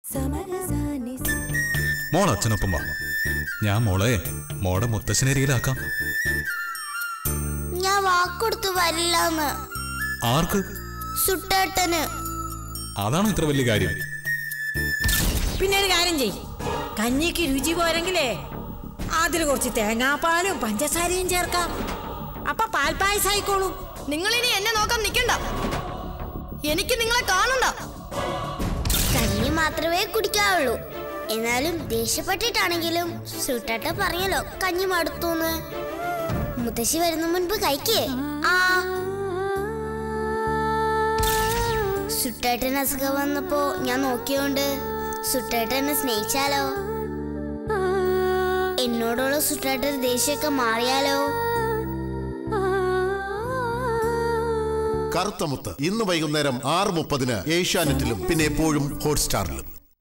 മോൾ അച്ഛനൊപ്പം വാ ഞാൻ മോളെ മോടെ മുത്തശ്ശനരിയിലാക്കാം ഞാൻ വാക്കൊടുത്തു വരില്ലെന്ന് ആർക്ക് സുട്ടേട്ടന് അതാണോ ഇത്ര വലിയ കാര്യം പിന്നെ ഒരു കാര്യം ചെയ് കഞ്ഞിക്ക് രുചി പോരെങ്കിലേ അതിൽ കുറച്ച് തേങ്ങാപ്പാലും പഞ്ചസാരയും ചേർക്കാം അപ്പൊ പാൽപ്പായസം ആയിക്കോളൂ നിങ്ങൾ ഇനി എന്നെ നോക്കാൻ നിൽക്കണ്ട എനിക്ക് നിങ്ങളെ കാണണ്ട കഞ്ഞി മാത്രമേ കുടിക്കാവുള്ളൂ എന്നാലും ദേഷ്യപ്പെട്ടിട്ടാണെങ്കിലും സുട്ടേട്ട പറഞ്ഞല്ലോ കഞ്ഞി മടുത്തൂന്ന് മുത്തശ്ശി വരുന്ന മുൻപ് കഴിക്കേ ആ സുട്ടേട്ടന് അസുഖം വന്നപ്പോ ഞാൻ നോക്കിയോണ്ട് സുട്ടേട്ടനെ സ്നേഹിച്ചാലോ എന്നോടുള്ള സുട്ടേട്ടൻ ദേഷ്യമൊക്കെ മാറിയാലോ കറുത്തമുത്ത് ഇന്ന് വൈകുന്നേരം ആറ് മുപ്പതിന് ഏഷ്യാനെറ്റിലും പിന്നെ എപ്പോഴും ഹോട്ട്സ്റ്റാറിലും